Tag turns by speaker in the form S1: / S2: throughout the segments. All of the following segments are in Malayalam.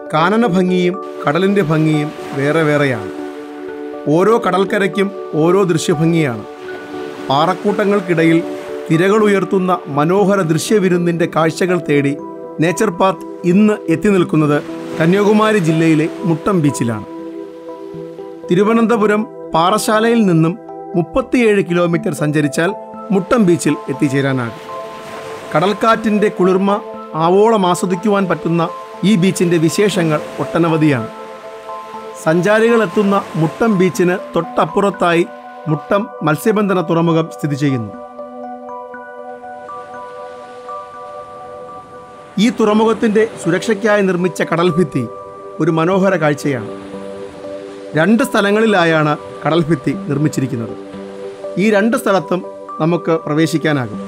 S1: കാനന ഭംഗിയും കടലിൻ്റെ ഭംഗിയും വേറെ വേറെയാണ് ഓരോ കടൽക്കരയ്ക്കും ഓരോ ദൃശ്യഭംഗിയാണ് പാറക്കൂട്ടങ്ങൾക്കിടയിൽ തിരകൾ ഉയർത്തുന്ന മനോഹര ദൃശ്യവിരുന്നിൻ്റെ കാഴ്ചകൾ തേടി നേച്ചർ പാത്ത് ഇന്ന് എത്തി നിൽക്കുന്നത് കന്യാകുമാരി ജില്ലയിലെ മുട്ടം ബീച്ചിലാണ് തിരുവനന്തപുരം പാറശാലയിൽ നിന്നും മുപ്പത്തിയേഴ് കിലോമീറ്റർ സഞ്ചരിച്ചാൽ മുട്ടം ബീച്ചിൽ എത്തിച്ചേരാനാകും കടൽക്കാറ്റിൻ്റെ കുളിർമ ആവോളം ആസ്വദിക്കുവാൻ പറ്റുന്ന ഈ ബീച്ചിൻ്റെ വിശേഷങ്ങൾ ഒട്ടനവധിയാണ് സഞ്ചാരികൾ എത്തുന്ന മുട്ടം ബീച്ചിന് തൊട്ടപ്പുറത്തായി മുട്ടം മത്സ്യബന്ധന തുറമുഖം സ്ഥിതി ചെയ്യുന്നു ഈ തുറമുഖത്തിൻ്റെ സുരക്ഷയ്ക്കായി നിർമ്മിച്ച കടൽഭിത്തി ഒരു മനോഹര കാഴ്ചയാണ് രണ്ട് സ്ഥലങ്ങളിലായാണ് കടൽഭിത്തി നിർമ്മിച്ചിരിക്കുന്നത് ഈ രണ്ട് സ്ഥലത്തും നമുക്ക് പ്രവേശിക്കാനാകും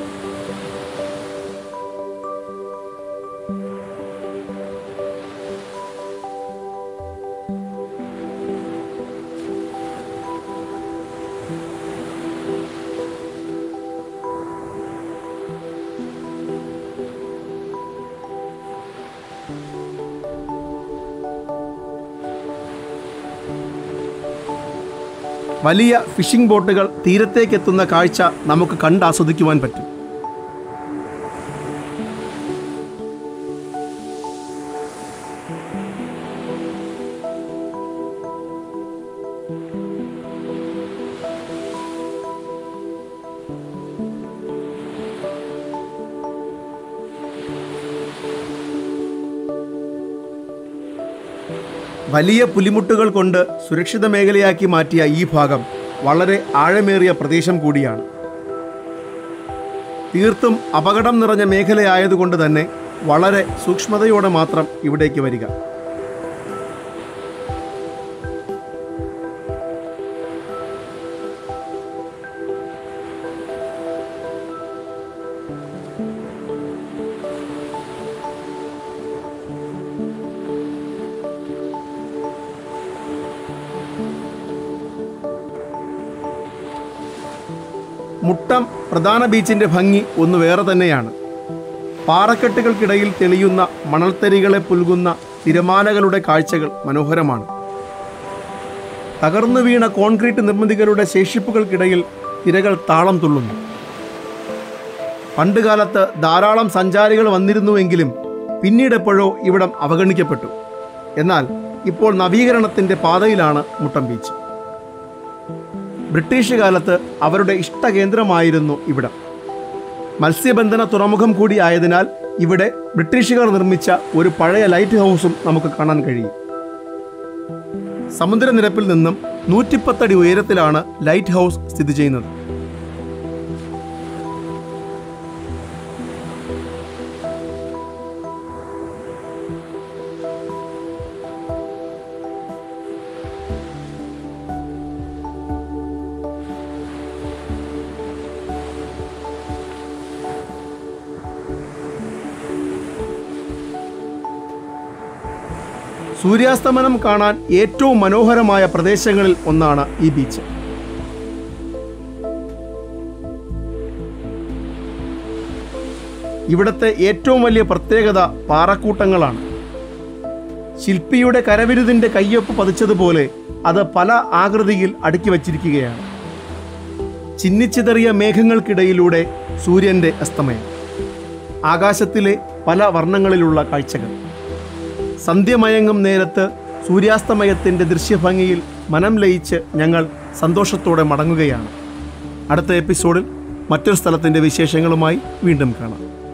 S1: വലിയ ഫിഷിംഗ് ബോട്ടുകൾ തീരത്തേക്കെത്തുന്ന കാഴ്ച നമുക്ക് കണ്ടാസ്വദിക്കുവാൻ പറ്റും വലിയ പുലിമുട്ടുകൾ കൊണ്ട് സുരക്ഷിത മേഖലയാക്കി മാറ്റിയ ഈ ഭാഗം വളരെ ആഴമേറിയ പ്രദേശം കൂടിയാണ് തീർത്തും അപകടം നിറഞ്ഞ മേഖലയായതുകൊണ്ട് തന്നെ വളരെ സൂക്ഷ്മതയോടെ മാത്രം ഇവിടേക്ക് വരിക മുട്ടം പ്രധാന ബീച്ചിന്റെ ഭംഗി ഒന്ന് വേറെ തന്നെയാണ് പാറക്കെട്ടുകൾക്കിടയിൽ തെളിയുന്ന മണൽത്തരികളെ പുൽകുന്ന തിരമാലകളുടെ കാഴ്ചകൾ മനോഹരമാണ് തകർന്നു വീണ കോൺക്രീറ്റ് നിർമ്മിതികളുടെ ശേഷിപ്പുകൾക്കിടയിൽ തിരകൾ താളം തുള്ളുന്നു പണ്ടുകാലത്ത് ധാരാളം സഞ്ചാരികൾ വന്നിരുന്നുവെങ്കിലും പിന്നീടെപ്പോഴോ ഇവിടം അവഗണിക്കപ്പെട്ടു എന്നാൽ ഇപ്പോൾ നവീകരണത്തിന്റെ പാതയിലാണ് മുട്ടം ബീച്ച് ബ്രിട്ടീഷ് കാലത്ത് അവരുടെ ഇഷ്ടകേന്ദ്രമായിരുന്നു ഇവിടം മത്സ്യബന്ധന തുറമുഖം കൂടി ആയതിനാൽ ഇവിടെ ബ്രിട്ടീഷുകാർ നിർമ്മിച്ച ഒരു പഴയ ലൈറ്റ് ഹൗസും നമുക്ക് കാണാൻ കഴിയും സമുദ്രനിരപ്പിൽ നിന്നും നൂറ്റിപ്പത്തടി ഉയരത്തിലാണ് ലൈറ്റ് ഹൗസ് സ്ഥിതി ചെയ്യുന്നത് സൂര്യാസ്തമനം കാണാൻ ഏറ്റവും മനോഹരമായ പ്രദേശങ്ങളിൽ ഒന്നാണ് ഈ ബീച്ച് ഇവിടുത്തെ ഏറ്റവും വലിയ പ്രത്യേകത പാറക്കൂട്ടങ്ങളാണ് ശില്പിയുടെ കരവിരുതിൻ്റെ കയ്യൊപ്പ് പതിച്ചതുപോലെ അത് പല ആകൃതിയിൽ അടുക്കി വച്ചിരിക്കുകയാണ് ചിന്നിച്ചിതറിയ മേഘങ്ങൾക്കിടയിലൂടെ സൂര്യൻ്റെ അസ്തമയം ആകാശത്തിലെ പല വർണ്ണങ്ങളിലുള്ള കാഴ്ചകൾ സന്ധ്യമയങ്ങും നേരത്ത് സൂര്യാസ്തമയത്തിൻ്റെ ദൃശ്യഭംഗിയിൽ മനം ലയിച്ച് ഞങ്ങൾ സന്തോഷത്തോടെ മടങ്ങുകയാണ് അടുത്ത എപ്പിസോഡിൽ മറ്റൊരു സ്ഥലത്തിൻ്റെ വിശേഷങ്ങളുമായി വീണ്ടും കാണാം